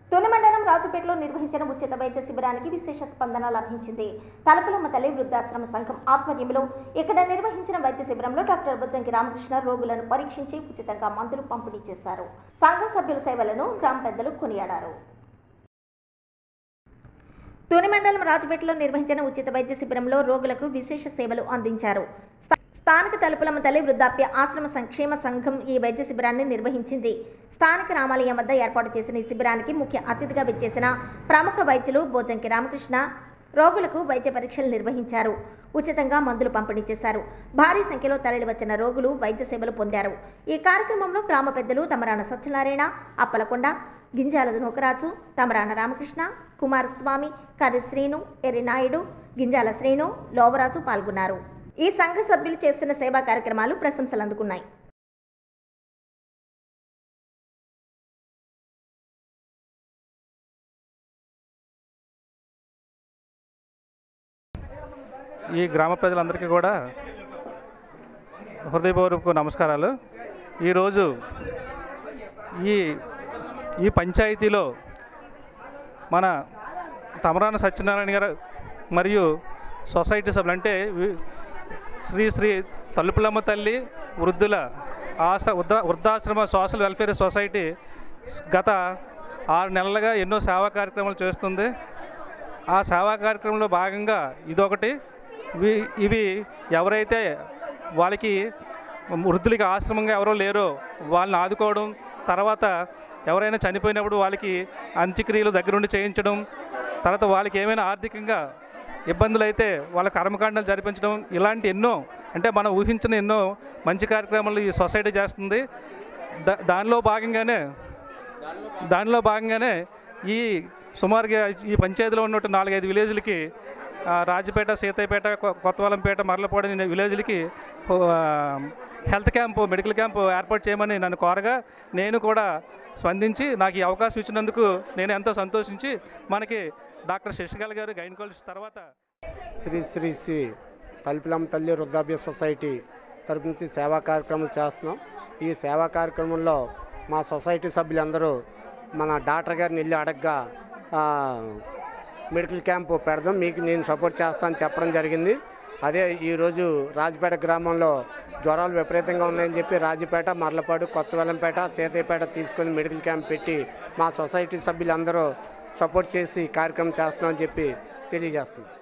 తుని మండలం రాజుపేటలో నిర్వహించిన ఉచిత వైద్య శిబిరానికి విశేష స్పందన లభించింది తలుపులమ్మ తల్లి వృద్ధాశ్రమ సంఘం ఆధ్వర్యంలో ఇక్కడ నిర్వహించిన వైద్య శిబిరంలో డాక్టర్ బొజ్జంకి రామకృష్ణ రోగులను పరీక్షించి ఉచితంగా మందులు పంపిణీ చేశారు సంఘం సభ్యుల సేవలను గ్రామ పెద్దలు కొనియాడారు తుని మండలం రాజుపేటలో నిర్వహించిన ఉచిత వైద్య శిబిరంలో రోగులకు విశేష సేవలు అందించారు స్థా- స్థానిక తలుపులమ్మ తల్లి వృద్ధాప్య ఆశ్రమ సంక్షేమ సంఘం ఈ వైద్య శిబిరాన్ని నిర్వహించింది స్థానిక రామాలయం వద్ద ఏర్పాటు చేసిన ఈ శిబిరానికి ముఖ్య అతిథిగా విచ్చేసిన ప్రముఖ వైద్యులు బోజంకి రామకృష్ణ రోగులకు వైద్య పరీక్షలు నిర్వహించారు ఉచితంగా మందులు పంపిణీ చేశారు భారీ సంఖ్యలో తరలివచ్చిన రోగులు వైద్య సేవలు పొందారు ఈ కార్యక్రమంలో గ్రామ పెద్దలు తమరాన సత్యనారాయణ అప్పలకొండ గింజాల నూకరాజు తమరాన రామకృష్ణ కుమారస్వామి కర్రి శ్రీను ఎర్రి నాయుడు గింజాల శ్రీను లోవరాజు పాల్గొన్నారు ఈ సంఘ సభ్యులు చేస్తున్న సేవా కార్యక్రమాలు ప్రశంసలు అందుకున్నాయి ఈ గ్రామ ప్రజలందరికీ కూడా హృదయపూర్వక నమస్కారాలు ఈరోజు ఈ ఈ పంచాయతీలో మన తమరాన సత్యనారాయణ గారు మరియు సొసైటీ సభ్యులు అంటే వి- శ్రీ శ్రీ తలుపులమ్మ తల్లి వృద్ధుల ఆశ్ర వృద్ధ వృద్ధాశ్రమ సోషల్ వెల్ఫేర్ సొసైటీ గత ఆరు నెలలుగా ఎన్నో సేవా కార్యక్రమాలు చేస్తుంది ఆ సేవా కార్యక్రమంలో భాగంగా ఇదొకటి ఇవి ఇవి ఎవరైతే వాళ్ళకి వృద్ధులకి ఆశ్రమంగా ఎవరో లేరో వాళ్ళని ఆదుకోవడం తర్వాత ఎవరైనా చనిపోయినప్పుడు వాళ్ళకి అంత్యక్రియలు దగ్గరుండి చేయించడం తర్వాత వాళ్ళకి ఏమైనా ఆర్థికంగా ఇబ్బందులు అయితే వాళ్ళ కర్మకాండాలు జరిపించడం ఇలాంటి ఎన్నో అంటే మనం ఊహించిన ఎన్నో మంచి కార్యక్రమాలు ఈ సొసైటీ చేస్తుంది దా దానిలో భాగంగానే దానిలో భాగంగానే ఈ సుమారుగా ఈ పంచాయతీలో ఉన్నట్టు నాలుగైదు విలేజ్లకి ఆ, రాజపేట సీతయ్యపేట కొ- కొత్తవలంపేట మరలపాడు అనే విలేజ్లకి ఓ, ఆ, హెల్త్ క్యాంపు మెడికల్ క్యాంపు ఏర్పాటు చేయమని నన్ను కోరగా నేను కూడా స్పందించి నాకు ఈ అవకాశం ఇచ్చినందుకు నేను ఎంతో సంతోషించి మనకి డాక్టర్ శశికళ గారు గైనకాలజిస్ట్ తర్వాత శ్రీ శ్రీ శ్రీ తలుపులమ్మ తల్లి వృద్ధాప్య సొసైటీ తరపు నుంచి సేవా కార్యక్రమాలు చేస్తున్నాం ఈ సేవా కార్యక్రమంలో మా సొసైటీ సభ్యులందరూ మన డాక్టర్ గారిని వెళ్ళి అడగ్గా ఆ, మెడికల్ క్యాంపు పెడదాం మీకు నేను సపోర్ట్ చేస్తానని చెప్పడం జరిగింది అదే ఈరోజు రాజపేట గ్రామంలో జ్వరాలు విపరీతంగా ఉన్నాయని చెప్పి రాజపేట మర్లపాడు కొత్తవెల్లంపేట సీతయ్యపేట తీసుకొని మెడికల్ క్యాంప్ పెట్టి మా సొసైటీ సభ్యులందరూ సపోర్ట్ చేసి కార్యక్రమం చేస్తున్నామని చెప్పి తెలియజేస్తున్నాం